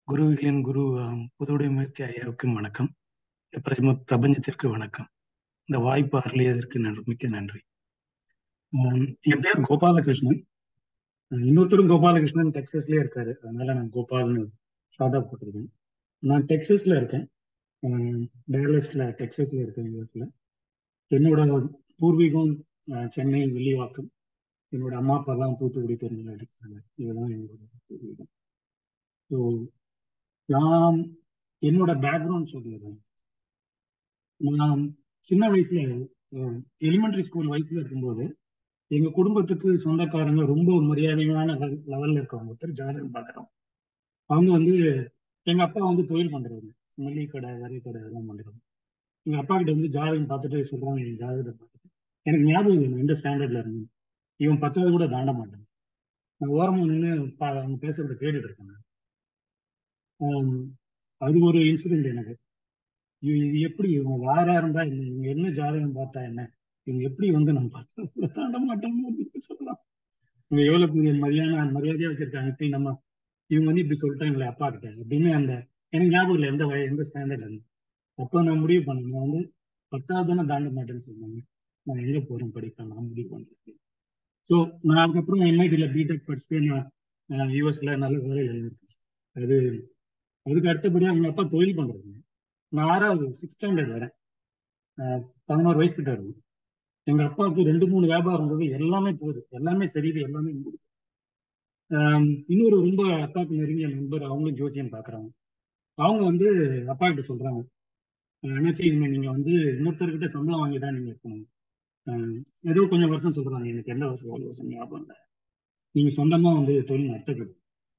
குருவிகளின் குரு ஆம், புதுவுடைமூர்த்தி ஐயாவுக்கும் வணக்கம் இந்த பிரபஞ்ச பிரபஞ்சத்திற்கு வணக்கம் இந்த வாய்ப்பு அருளியதற்கு நன்றி மிக்க நன்றி ஆம், என் பேர் கோபாலகிருஷ்ணன் அஹ் இன்னொருத்தரும் கோபாலகிருஷ்ணன் டெக்ஸஸ்லயே இருக்காரு அதனால நான் கோபால்னு ஷார்ட்டா போட்டிருக்கேன் நான் டெக்ஸஸ்ல இருக்கேன் ஆம், டேலஸ்ல டெக்ஸஸ்ல இருக்கேன் யூஎஸ்ல என்னோட பூர்வீகம் அஹ், சென்னை வில்லிவாக்கம் என்னோட அம்மா அப்பா தான் தூத்துக்குடி தெருவில் அடிக்கிறாங்க இதுதான் என்னோட பூர்வீகம் ஸோ நான் என்னோட பேக்ரவுண்ட் சொல்லிடுறேன் நான் சின்ன வயசுல எலிமெண்டரி ஸ்கூல் வயசுல இருக்கும்போது எங்க குடும்பத்துக்கு சொந்தக்காரங்க ரொம்ப மரியாதையான லெவல்ல இருக்கவங்க ஒருத்தர் ஜாதகம் பாக்குறோம் அவங்க வந்து எங்க அப்பா வந்து தொழில் பண்றவங்க மளிகை கடை வரி கடை எல்லாம் பண்றவங்க எங்க அப்பா கிட்ட வந்து ஜாதகம் பார்த்துட்டு சொல்றாங்க என் ஜாதகத்தை பார்த்துட்டு எனக்கு ஞாபகம் இல்லை எந்த ஸ்டாண்டர்ட்ல இருந்து இவன் பத்தாவது கூட தாண்ட மாட்டான் நான் ஓரமா நின்று அவங்க பேசுறத கேட்டுட்டு இருக்கேன் நான். ஆம், அது ஒரு இன்சிடென்ட் எனக்கு இது இது எப்படி இவங்க யாரா இருந்தா என்ன இவங்க என்ன ஜாதகம் பார்த்தா என்ன இவங்க எப்படி வந்து நம்ம பார்த்தா தாண்ட மாட்டாங்க அப்படின்னு சொல்லலாம் இவங்க எவ்வளவு பெரிய மரியாதை மரியாதையா வச்சிருக்காங்க இப்படி நம்ம இவங்க வந்து இப்படி சொல்லிட்டாங்களே அப்பா கிட்ட அப்படின்னு அந்த எனக்கு ஞாபகம் இல்லை எந்த வய எந்த ஸ்டாண்டர்ட்ல இருந்து அப்போ நான் முடிவு பண்ணேன் நான் வந்து பத்தாவது தானே தாண்ட மாட்டேன்னு சொன்னாங்க நான் எங்க போறேன் படிப்பேன் நான் முடிவு பண்றேன் ஸோ நான் அதுக்கப்புறம் எம்ஐடியில் பிடெக் படிச்சுட்டு நான் யூஎஸ்ல நல்ல வேலையில் இருக்கேன் அது அதுக்கு அடுத்தபடியாக அவங்க அப்பா தொழில் பண்றாங்க நான் ஆறாவது சிக்ஸ் ஸ்டாண்டர்ட் வரேன் அஹ் பதினோரு வயசு கிட்ட இருக்கும் எங்க அப்பாவுக்கு ரெண்டு மூணு வியாபாரம் இருந்தது எல்லாமே போகுது எல்லாமே சரிது எல்லாமே முடியுது ஆஹ் இன்னொரு ரொம்ப அப்பாவுக்கு நெருங்கிய நண்பர் அவங்களும் ஜோசியம் பாக்குறாங்க அவங்க வந்து அப்பா கிட்ட சொல்றாங்க "அஹ் அண்ணாச்சி இனிமே நீங்க வந்து இன்னொருத்தர்கிட்ட சம்பளம் வாங்கி தான் நீங்க இருக்கணும் ஆஹ் ஏதோ கொஞ்சம் வருஷம் சொல்றாங்க எனக்கு எந்த வருஷம் ஒரு வருஷம் ஞாபகம் இல்லை நீங்க சொந்தமா வந்து தொழில் நடத்தக்கூடாது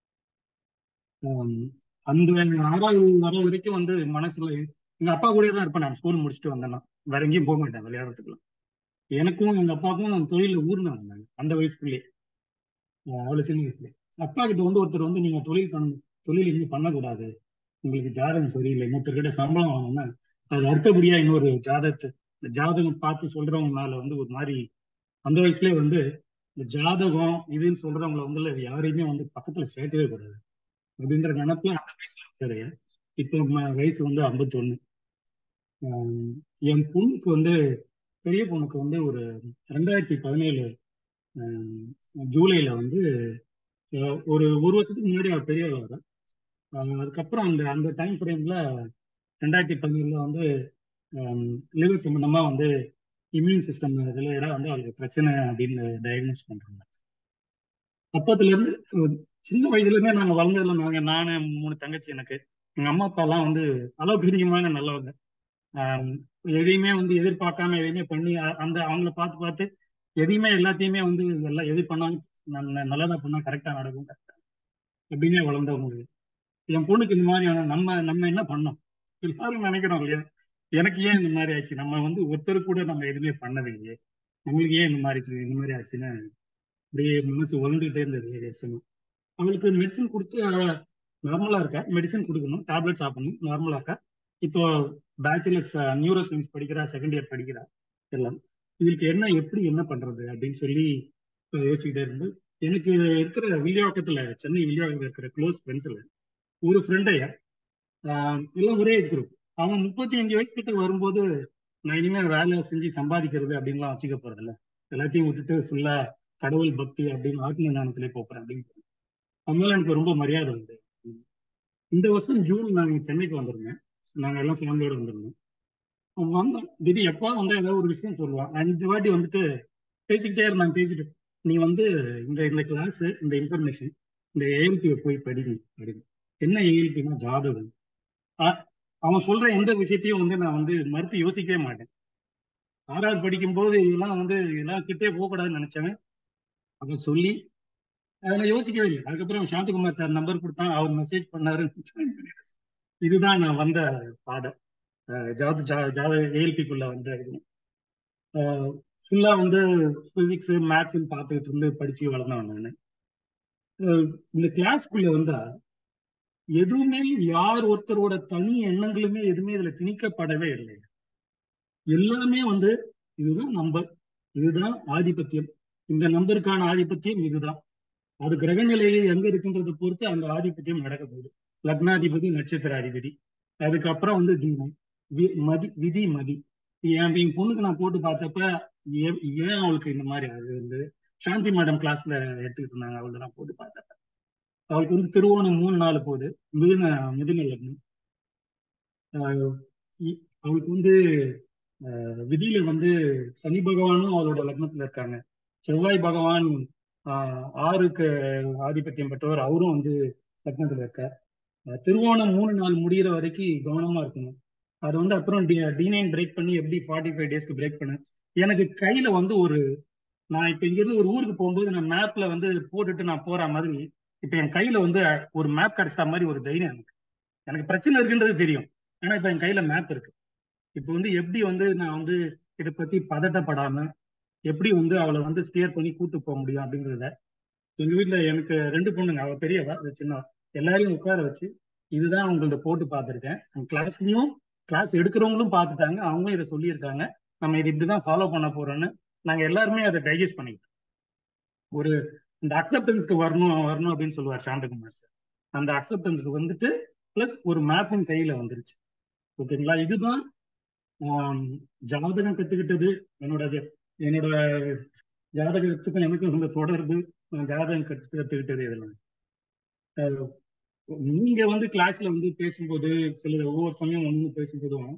ஆஹ் அந்த ஆறாவது வர வரைக்கும் வந்து மனசுல எங்க அப்பா கூட தான் இருப்பேன் நான் ஸ்கூல் முடிச்சுட்டு வந்தேன்னா வேற எங்கேயும் போக மாட்டேன் விளையாடுறதுக்குலாம் எனக்கும் எங்க அப்பாவுக்கும் தொழில ஊர்னாங்க நாங்க அந்த வயசுக்குள்ளேயே அஹ் அவ்வளவு சின்ன வயசுல அப்பா கிட்ட வந்து ஒருத்தர் வந்து நீங்க தொழில் பண்ண தொழில் இன்னும் பண்ணக்கூடாது உங்களுக்கு ஜாதகம் சரியில்லை இன்னொருத்தர்கிட்ட சம்பளம் வாங்கணும்னா அது அடுத்தபடியா இன்னொரு ஜாதகத்தை இந்த ஜாதகம் பார்த்து சொல்றவங்க மேல வந்து ஒரு மாதிரி அந்த வயசுலயே வந்து இந்த ஜாதகம் இதுன்னு சொல்றவங்கள வந்து யாரையுமே வந்து பக்கத்துல சேர்க்கவே கூடாது அப்படின்ற நினைப்புல அந்த வயசுல இருக்காரு இப்போ ம- வயசு வந்து 51 ஆஹ் என் பொண்ணுக்கு வந்து பெரிய பொண்ணுக்கு வந்து ஒரு ரெண்டாயிரத்தி பதினேழு ஜூலைல வந்து ஆஹ் ஒரு ஒரு வருஷத்துக்கு முன்னாடி அவ பெரிய வர அதுக்கப்புறம் அந்த அந்த டைம் ஃப்ரேம்ல ரெண்டாயிரத்தி பதினேழுல வந்து லிவர் சம்பந்தமா வந்து இம்யூன் சிஸ்டம் ரிலேட்டடா வந்து அவளுக்கு பிரச்சனை அப்படின்னு டயக்னோஸ் பண்றாங்க அப்பத்துல இருந்து அஹ் சின்ன வயசுல இருந்தே நாங்க வளர்ந்ததுல நாங்க நானு மூணு தங்கச்சி எனக்கு எங்க அம்மா அப்பா எல்லாம் வந்து அளவுக்கு அதிகமான நல்லவங்க ஆஹ் எதையுமே வந்து எதிர்பார்க்காம எதையுமே பண்ணி அ- அந்த அவங்கள பார்த்து பார்த்து எதையுமே எல்லாத்தையுமே வந்து எல்லாம் எது பண்ணாலும் நல்ல- நல்லதா பண்ணா கரெக்டா நடக்கும் கரெக்டா எப்படின்னே வளர்ந்தவங்க என் பொண்ணுக்கு இந்த மாதிரியான நம்ம நம்ம என்ன பண்ணோம் எல்லாரும் நினைக்கிறோம் இல்லையா எனக்கு ஏன் இந்த மாதிரி ஆச்சு நம்ம வந்து ஒருத்தர் கூட நம்ம எதுவுமே பண்ணது இல்லையே நம்மளுக்கு ஏன் இந்த மாதிரி ஆச்சு, இந்த மாதிரி ஆச்சுன்னு அப்படியே மனசு உழந்துகிட்டே இருந்தது ஏழு வருஷமா அவளுக்கு மெடிசன் கொடுத்து நார்மலா இருக்கா மெடிசன் கொடுக்கணும் டேப்லெட் சாப்பிடணும் நார்மலா இருக்கா இப்போ பேச்சுலர்ஸ் நியூரோ சயின்ஸ் படிக்கிறா செகண்ட் இயர் படிக்கிறா எல்லாம் இவளுக்கு என்ன எப்படி என்ன பண்றது அப்படின்னு சொல்லி இப்ப யோசிச்சுக்கிட்டே இருந்து எனக்கு இருக்கிற வில்லிவாக்கத்துல சென்னை வில்லிவாக்கத்துல இருக்கிற க்ளோஸ் ஃப்ரெண்ட்ஸ்ல ஒரு ஃப்ரெண்டையா எல்லாம் ஒரே ஏஜ் குரூப் அவன் முப்பத்தி அஞ்சு வயசு கிட்ட வரும்போது நான் இனிமே வேலை செஞ்சு சம்பாதிக்கிறது அப்படின்லாம் வச்சுக்க போறதில்ல எல்லாத்தையும் விட்டுட்டு ஃபுல்லா கடவுள் பக்தி அப்படின்னு ஆத்ம ஞானத்திலே போறேன் அப்படின்னு அதனால எனக்கு ரொம்ப மரியாதை உண்டு இந்த வருஷம் ஜூன் நாங்க சென்னைக்கு வந்திருந்தேன் நாங்க எல்லாம் ஃபேமிலியோட வந்திருந்தோம் அவன் வந்தான் திடீர் எப்பா வந்து ஏதாவது ஒரு விஷயம் சொல்லுவான் அஞ்சு வாட்டி வந்துட்டு பேசிக்கிட்டே இருந்தான் பேசிட்டு நீ வந்து இந்த இந்த கிளாஸ் இந்த இன்ஃபர்மேஷன் இந்த ஏஎல்பியை போய் படிங்க அப்படின்னு என்ன ஏஎல்பினா ஜாதகம் அ- அவன் சொல்ற எந்த விஷயத்தையும் வந்து நான் வந்து மறுத்து யோசிக்கவே மாட்டேன் ஆறாவது படிக்கும்போது இதெல்லாம் வந்து இதெல்லாம் கிட்டே போகக்கூடாதுன்னு நினைச்சவன் அவன் சொல்லி அதை நான் யோசிக்கவே இல்லை அதுக்கப்புறம் சாந்தகுமார் சார் நம்பர் கொடுத்தான் அவர் மெசேஜ் பண்ணாரு join பண்ணிட்டேன். இதுதான் நான் வந்த பாடம் அஹ் ஜாத ஜா- ஜாத ஏஎல்பிக்குள்ள வந்து ஃபுல்லா வந்து பிசிக்ஸ் மேத்ஸ் பார்த்துக்கிட்டு இருந்து படிச்சு வளர்ந்தவன் நான் இந்த கிளாஸ்க்குள்ள வந்தா எதுவுமே யார் ஒருத்தரோட தனி எண்ணங்களுமே எதுவுமே இதுல திணிக்கப்படவே இல்லை எல்லாமே வந்து இதுதான் நம்பர் இதுதான் ஆதிபத்தியம் இந்த நம்பருக்கான ஆதிபத்தியம் இதுதான் அது கிரக நிலையில் எங்க இருக்குன்றதை பொறுத்து அந்த ஆதிபத்தியம் நடக்க போகுது லக்னாதிபதி நட்சத்திராதிபதி அதுக்கப்புறம் வந்து டி நைன் மதி விதி மதி என் என் பொண்ணுக்கு நான் போட்டு பார்த்தப்ப ஏ- ஏன் அவளுக்கு இந்த மாதிரி அது வந்து சாந்தி மேடம் கிளாஸ்ல எடுத்துக்கிட்டு இருந்தாங்க அவள்கிட்ட நான் போட்டு பார்த்தப்ப அவளுக்கு வந்து திருவோணம் மூணு நாள் போகுது மிதுன மிதுன லக்னம் ஆஹ் இ- அவளுக்கு வந்து ஆஹ் விதியில வந்து சனி பகவானும் அவளோட லக்னத்துல இருக்காங்க செவ்வாய் பகவான் ஆஹ் ஆறுக்கு ஆதிபத்தியம் பெற்றவர் அவரும் வந்து லக்னத்துல இருக்கார் அஹ் திருவோணம் மூணு நாள் முடியிற வரைக்கும் கவனமா இருக்கணும் அது வந்து அப்புறம் டி நைன் பிரேக் பண்ணி எப்படி ஃபார்ட்டி ஃபைவ் டேஸ்க்கு பிரேக் பண்ண எனக்கு கையில வந்து ஒரு நான் இப்ப இங்க இருந்து ஒரு ஊருக்கு போகும்போது நான் மேப்ல வந்து போட்டுட்டு நான் போற மாதிரி இப்ப என் கையில வந்து ஒரு மேப் கிடைச்சிட்ட மாதிரி ஒரு தைரியம் எனக்கு எனக்கு பிரச்சனை இருக்குன்றது தெரியும் ஆனா இப்ப என் கையில மேப் இருக்கு இப்ப வந்து எப்படி வந்து நான் வந்து இதை பத்தி பதட்டப்படாம எப்படி வந்து அவளை வந்து ஸ்டியர் பண்ணி கூட்டு போக முடியும் அப்படிங்கிறத எங்க வீட்ல எனக்கு ரெண்டு பொண்ணுங்க அவ பெரியவ அவ சின்னவ எல்லாரையும் உட்கார வச்சு இதுதான் உங்களத போட்டு பார்த்திருக்கேன் கிளாஸ்லயும் கிளாஸ் எடுக்கிறவங்களும் பார்த்துட்டாங்க அவங்களும் இதை சொல்லியிருக்காங்க நம்ம இது இப்படிதான் ஃபாலோ பண்ண போறோம்னு நாங்க எல்லாருமே அதை டைஜஸ்ட் பண்ணிக்கிட்டோம் ஒரு இந்த அக்செப்டன்ஸ்க்கு வரணும் வரணும் அப்படின்னு சொல்லுவார் சாந்தகுமார் சார் அந்த அக்செப்டன்ஸ்க்கு வந்துட்டு பிளஸ் ஒரு மேப்பும் கையில வந்துருச்சு ஓகேங்களா இதுதான் ஆம், ஜாதகம் கத்துக்கிட்டது என்னோட ஜ- என்னோட ஜாதகத்துக்கும் எனக்கும் இருந்த தொடர்பு நான் ஜாதகம் கத்து கத்துக்கிட்டது இதெல்லாம் அஹ் நீங்க வந்து கிளாஸ்ல வந்து பேசும்போது சில ஒவ்வொரு சமயம் ஒன்று பேசும்போதும்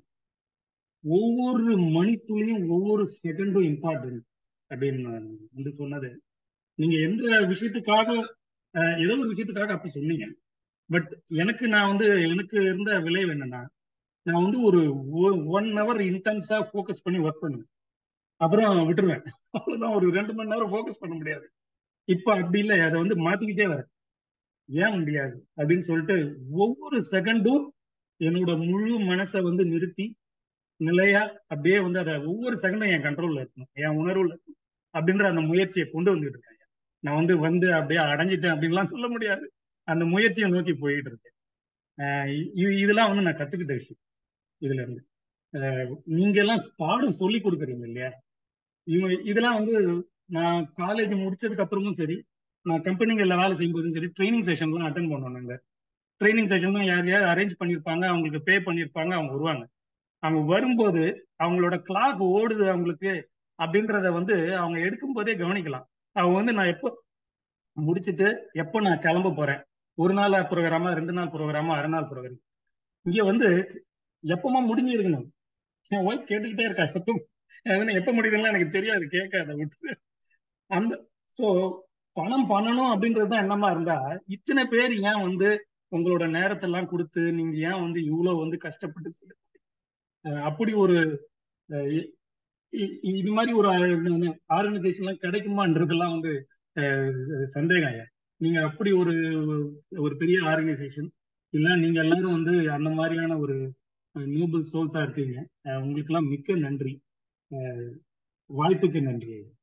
ஒவ்வொரு மணித்துளியும் ஒவ்வொரு செகண்டும் இம்பார்ட்டன்ட் அப்படின்னு நான் வந்து சொன்னது நீங்க எந்த விஷயத்துக்காக அஹ், ஏதோ ஒரு விஷயத்துக்காக அப்படி சொன்னீங்க பட் எனக்கு நான் வந்து எனக்கு இருந்த விளைவு என்னன்னா நான் வந்து ஒரு ஒன் ஹவர் இன்டென்ஸா ஃபோக்கஸ் பண்ணி ஒர்க் பண்ணுவேன் அப்புறம் விட்டுருவேன் அவ்வளவுதான் ஒரு ரெண்டு மணி நேரம் ஃபோக்கஸ் பண்ண முடியாது இப்ப அப்படி இல்லை அதை வந்து மாத்திக்கிட்டே வரேன் ஏன் முடியாது அப்படின்னு சொல்லிட்டு ஒவ்வொரு செகண்டும் என்னோட முழு மனசை வந்து நிறுத்தி நிலையா அப்படியே வந்து அதை ஒவ்வொரு செகண்டும் என் கண்ட்ரோல்ல இருக்கணும் என் உணர்வுல இருக்கணும் அப்படின்ற அந்த முயற்சியை கொண்டு வந்துட்டு இருக்கேன் நான் வந்து வந்து அப்படியே அடைஞ்சிட்டேன் அப்படின்லாம் சொல்ல முடியாது அந்த முயற்சியை நோக்கி போயிட்டு இருக்கேன் ஆஹ் இது இதெல்லாம் வந்து நான் கத்துக்கிட்ட விஷயம் இதுல இருந்து ஆஹ் நீங்க எல்லாம் பாடம் சொல்லி கொடுக்குறீங்க இல்லையா இவங்க இதெல்லாம் வந்து நான் காலேஜ் முடிச்சதுக்கு அப்புறமும் சரி நான் கம்பெனிகள்ல வேலை செய்யும்போதும் சரி ட்ரைனிங் செஷன்லாம் அட்டன் பண்ணோம் நாங்க ட்ரைனிங் செஷன்லாம் யார் யார் அரேஞ்ச் பண்ணியிருப்பாங்க அவங்களுக்கு பே பண்ணியிருப்பாங்க அவங்க வருவாங்க அவங்க வரும்போது அவங்களோட கிளாக் ஓடுது அவங்களுக்கு அப்படின்றத வந்து அவங்க எடுக்கும் போதே கவனிக்கலாம் அவங்க வந்து நான் எப்போ முடிச்சுட்டு எப்போ நான் கிளம்ப போறேன் ஒரு நாள் ப்ரோக்ராமா ரெண்டு நாள் ப்ரோக்ராமா அரை நாள் ப்ரோக்ராம் இங்க வந்து எப்பமா முடிஞ்சிருக்கணும் என் ஒய்ஃப் கேட்டுக்கிட்டே இருக்கா எப்போ அதனால எப்ப முடியுதுன்னா எனக்கு தெரியாது கேட்காத விட்டு அந்த சோ பணம் பண்ணணும் அப்படின்றது தான் எண்ணமா இருந்தா இத்தனை பேர் ஏன் வந்து உங்களோட நேரத்தெல்லாம் கொடுத்து நீங்க ஏன் வந்து இவ்வளவு வந்து கஷ்டப்பட்டு செய்ய அஹ் அப்படி ஒரு அஹ் இ- இ- இது மாதிரி ஒரு ஆர்கனைசேஷன்லாம் கிடைக்குமான்றதெல்லாம் வந்து அஹ் சந்தேகம் ஐயா நீங்க அப்படி ஒரு ஒரு பெரிய ஆர்கனைசேஷன் இல்ல நீங்க எல்லாரும் வந்து அந்த மாதிரியான ஒரு நோபல் சோல்ஸா இருக்கீங்க அஹ் உங்களுக்கெல்லாம் மிக்க நன்றி அஹ் வாய்ப்புக்கு நன்றி ஐயா